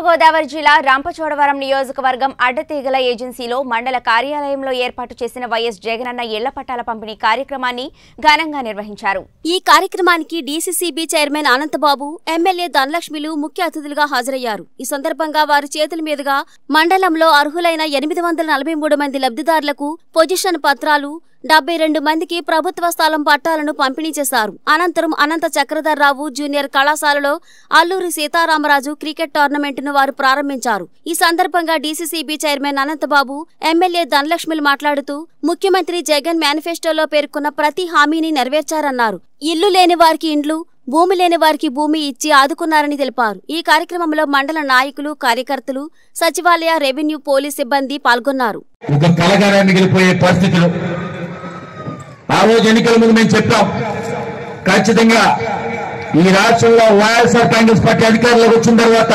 తూర్పుగోదావరి జిల్లా రాంపచోడవరం నియోజకవర్గం అడ్డతీగల ఏజెన్సీలో మండల కార్యాలయంలో ఏర్పాటు చేసిన వైఎస్ జగనన్న ఇళ్ల పట్టాల పంపిణీ కార్యక్రమాన్ని ఘనంగా నిర్వహించారు ఈ కార్యక్రమానికి డీసీసీబీ చైర్మన్ అనంతబాబు ఎమ్మెల్యే ధనలక్ష్మిలు ముఖ్య అతిథులుగా హాజరయ్యారు ఈ సందర్భంగా వారి చేతుల మీదుగా మండలంలో అర్హులైన ఎనిమిది వందల నలభై మూడు మంది లబ్ధిదారులకు పొజిషన్ పత్రాలు డెబ్బై రెండు మందికి ప్రభుత్వ స్థలం పట్టాలను పంపిణీ చేశారు అనంతరం అనంత చక్రధర్రావు జూనియర్ కళాశాలలో అల్లూరి సీతారామరాజు క్రికెట్ టోర్నమెంట్ ను వారు ప్రారంభించారు ఈ సందర్భంగా డీసీసీబీ చైర్మన్ అనంతబాబు ఎమ్మెల్యే ధనలక్ష్మిలు మాట్లాడుతూ ముఖ్యమంత్రి జగన్ మేనిఫెస్టోలో పేర్కొన్న ప్రతి హామీని నెరవేర్చారన్నారు ఇల్లు లేని వారికి ఇండ్లు భూమి లేని వారికి భూమి ఇచ్చి ఆదుకున్నారని తెలిపారు ఈ కార్యక్రమంలో మండల నాయకులు కార్యకర్తలు సచివాలయ రెవెన్యూ పోలీస్ సిబ్బంది పాల్గొన్నారు ఒక కలగానే మిగిలిపోయే పరిస్థితులు ఆ రోజు ఎన్నికల ముందు మేము చెప్పాం ఖచ్చితంగా ఈ రాష్ట్రంలో వైఎస్ఆర్ కాంగ్రెస్ పార్టీ అధికారంలోకి వచ్చిన తర్వాత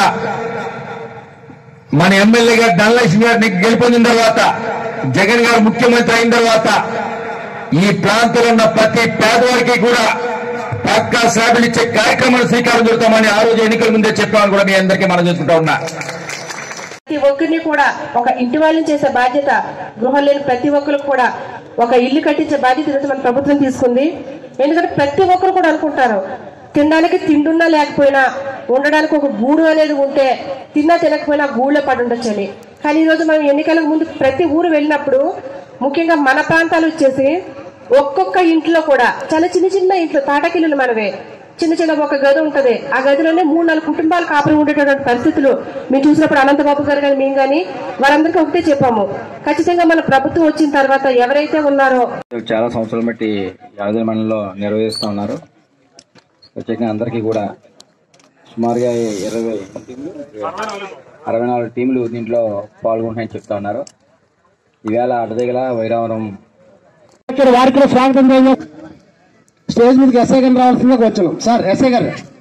మన ఎమ్మెల్యే గారు ధనలక్ష్మి గారిని గెలుపొందిన తర్వాత జగన్ గారు ముఖ్యమంత్రి అయిన తర్వాత ఈ ప్రాంతంలో ఉన్న ప్రతి పేదవారికి కూడా పక్కా స్లాబులు ఇచ్చే కార్యక్రమాన్ని శ్రీకారం చుడతామని ఆ రోజు ఎన్నికల ముందే చెప్పామని కూడా మీ అందరికీ మనం చేసుకుంటా ఉన్నా ప్రతి ఒక్కరిని కూడా ఒక ఇంటి వాళ్ళని చేసే బాధ్యత గృహం లేని ప్రతి ఒక్కరికి కూడా ఒక ఇల్లు కట్టించే బాధ్యత ఈరోజు మన ప్రభుత్వం తీసుకుంది ఎందుకంటే ప్రతి ఒక్కరు కూడా అనుకుంటారు తినడానికి తిండున్నా లేకపోయినా ఉండడానికి ఒక గూడు అనేది ఉంటే తిన్నా తినకపోయినా గూళ్ళో పడి ఉండొచ్చని కానీ ఈరోజు మనం ఎన్నికలకు ముందు ప్రతి ఊరు వెళ్ళినప్పుడు ముఖ్యంగా మన ప్రాంతాలు వచ్చేసి ఒక్కొక్క ఇంట్లో కూడా చాలా చిన్న చిన్న ఇంట్లో తాటకిల్లులు మనవే చిన్న చిన్న ఒక గది ఉంటది ఆ గదిలోనే మూడు నాలుగు కుటుంబాలు కాపురం ఉండేటటువంటి పరిస్థితులు మేము చూసినప్పుడు అనంతబాబు గారు కానీ మేము కానీ వారందరికీ ఒకటే చెప్పాము ఖచ్చితంగా మన ప్రభుత్వం వచ్చిన తర్వాత ఎవరైతే ఉన్నారో చాలా సంవత్సరాలు బట్టి యాదగిరి మండలంలో నిర్వహిస్తూ ఉన్నారు ప్రత్యేకంగా అందరికీ కూడా సుమారుగా ఇరవై అరవై నాలుగు టీంలు దీంట్లో పాల్గొంటున్నాయని చెప్తా ఉన్నారు ఈవేళ అడ్డదిగల వైరావరం ఇక్కడ వారికి కూడా స్వాగతం తెలియజేస్తాం. స్టేజ్ మీదకి ఎస్ఐ గారిని రావాల్సిందిగా వచ్చాను సార్ ఎస్ఐ గారు